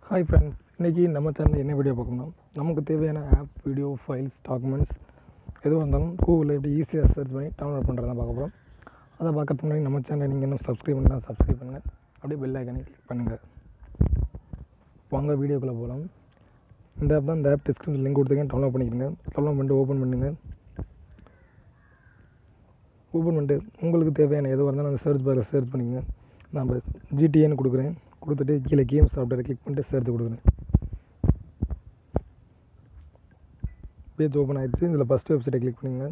hi friends இன்றைக்கி நம்ம சேனலில் என்ன வீடியோ பார்க்கணும் நமக்கு தேவையான ஆப் வீடியோ ஃபைல்ஸ் டாக்குமெண்ட்ஸ் எதுவாக இருந்தாலும் கூகுளில் எப்படி ஈஸியாக சர்ச் பண்ணி டவுன்லோட் பண்ணுறதா பார்க்க போகிறோம் அதை பார்க்கறதுக்கு முன்னாடி நம்ம சேனலை நீங்கள் இன்னும் சப்ஸ்கிரைப் பண்ணலாம் சப்ஸ்கிரைப் பண்ணுங்கள் அப்படியே பெல் ஐக்கானே கிளிக் பண்ணுங்கள் வாங்க வீடியோக்குள்ளே போகலாம் இந்த ஆப் தான் இந்த ஆப் டிஸ்கிரிப்ஷன் லிங்க் கொடுத்துருக்கேன் டவுன்லோட் பண்ணிக்கிறங்க டவுன்லோட் பண்ணிட்டு ஓப்பன் பண்ணுங்க ஓப்பன் பண்ணிட்டு உங்களுக்கு தேவையான எதுவாக இருந்தாலும் அந்த சர்ச் பாரில் சர்ச் பண்ணிக்கங்க நான் ஜிடிஏன்னு கொடுக்குறேன் கொடுத்துட்டு கீழே கேம் சாஃப்ட்வேரை கிளிக் பண்ணிட்டு சர்ச் கொடுக்குறேன் பேஜ் ஓப்பன் ஆயிடுச்சு இதில் ஃபஸ்ட் வெப்சைட்டை கிளிக் பண்ணுங்க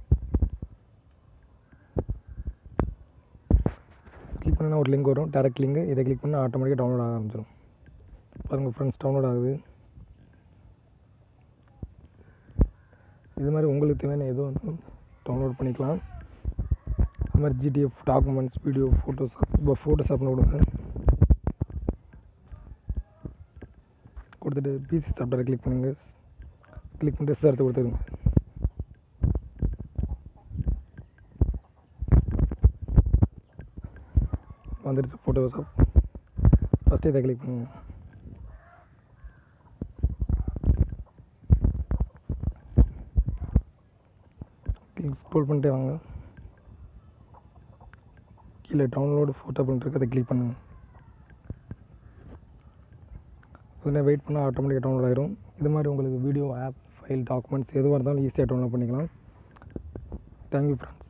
கிளிக் பண்ணால் ஒரு லிங்க் வரும் டேரக்ட் லிங்க் இதை கிளிக் பண்ணால் ஆட்டோமேட்டிக்காக டவுன்லோட் ஆக ஆரம்பிச்சிடும் பாருங்கள் ஃப்ரெண்ட்ஸ் டவுன்லோட் ஆகுது இது மாதிரி உங்களுக்கு தேவையான எதுவும் வந்து டவுன்லோட் பண்ணிக்கலாம் அது மாதிரி ஜிடிஎஃப் டாக்குமெண்ட்ஸ் வீடியோ ஃபோட்டோஸ் இப்போ ஃபோட்டோஸ் அப்லோட் கொடுங்க கொடுத்துட்டு பிசி சாஃப்ட்வேரை கிளிக் பண்ணுங்கள் கிளிக் பண்ணிட்டு சர்ச் கொடுத்துருங்க வந்துடுச்சு ஃபோட்டோஸ் ஃபஸ்ட்டு இதை கிளிக் பண்ணுங்க ஸ்க்ரோல் பண்ணிட்டே வாங்க கீழே டவுன்லோடு ஃபோட்டோ பண்ணுறதுக்கு அதை கிளிக் பண்ணுங்கள் உடனே வெயிட் பண்ணால் ஆட்டோமேட்டிக்காக டவுன்லோட் ஆயிரும் இது மாதிரி உங்களுக்கு வீடியோ ஆப் ஃபைல் டாக்குமெண்ட்ஸ் எதுவாக இருந்தாலும் ஈஸியாக டவுன்லோட் பண்ணிக்கலாம் தேங்க்யூ ஃப்ரெண்ட்ஸ்